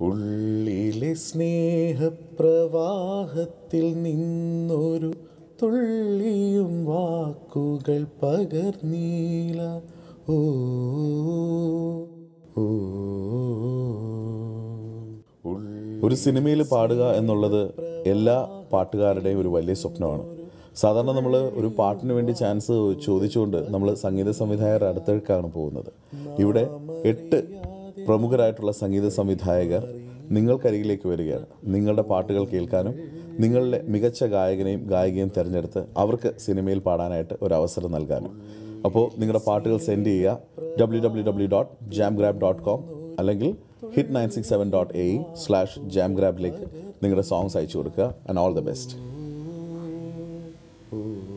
ഉള്ളിലെ സ്നേഹപ്രവാഹത്തിൽ നിന്നൊരു തുള്ളിയും വാക്കുകൾ പകർന്നീല ഓ ഓ ഒരു സിനിമയിൽ പാടുക എന്നുള്ളത് എല്ലാ പാട്ടുകാരുടെയും ഒരു വലിയ സ്വപ്നമാണ് സാധാരണ നമ്മൾ ഒരു പാട്ടിന് വേണ്ടി ചാൻസ് ചോദിച്ചുകൊണ്ട് നമ്മൾ സംഗീത സംവിധായകരുടെ അടുത്തേക്കാണ് പോകുന്നത് ഇവിടെ എട്ട് പ്രമുഖരായിട്ടുള്ള സംഗീത സംവിധായകർ നിങ്ങൾക്കരികിലേക്ക് വരികയാണ് നിങ്ങളുടെ പാട്ടുകൾ കേൾക്കാനും നിങ്ങളുടെ മികച്ച ഗായകനെയും ഗായികയും തിരഞ്ഞെടുത്ത് അവർക്ക് സിനിമയിൽ പാടാനായിട്ട് ഒരു അവസരം നൽകാനും അപ്പോൾ നിങ്ങളുടെ പാട്ടുകൾ സെൻഡ് ചെയ്യുക W W W dot jam grab dot com അല്ലെങ്കിൽ hit nine six seven dot A slash jam ഗ്രാബിലേക്ക് നിങ്ങളുടെ സോങ്സ് അയച്ചു കൊടുക്കുക ആൻഡ് ഓൾ ദ ബെസ്റ്റ്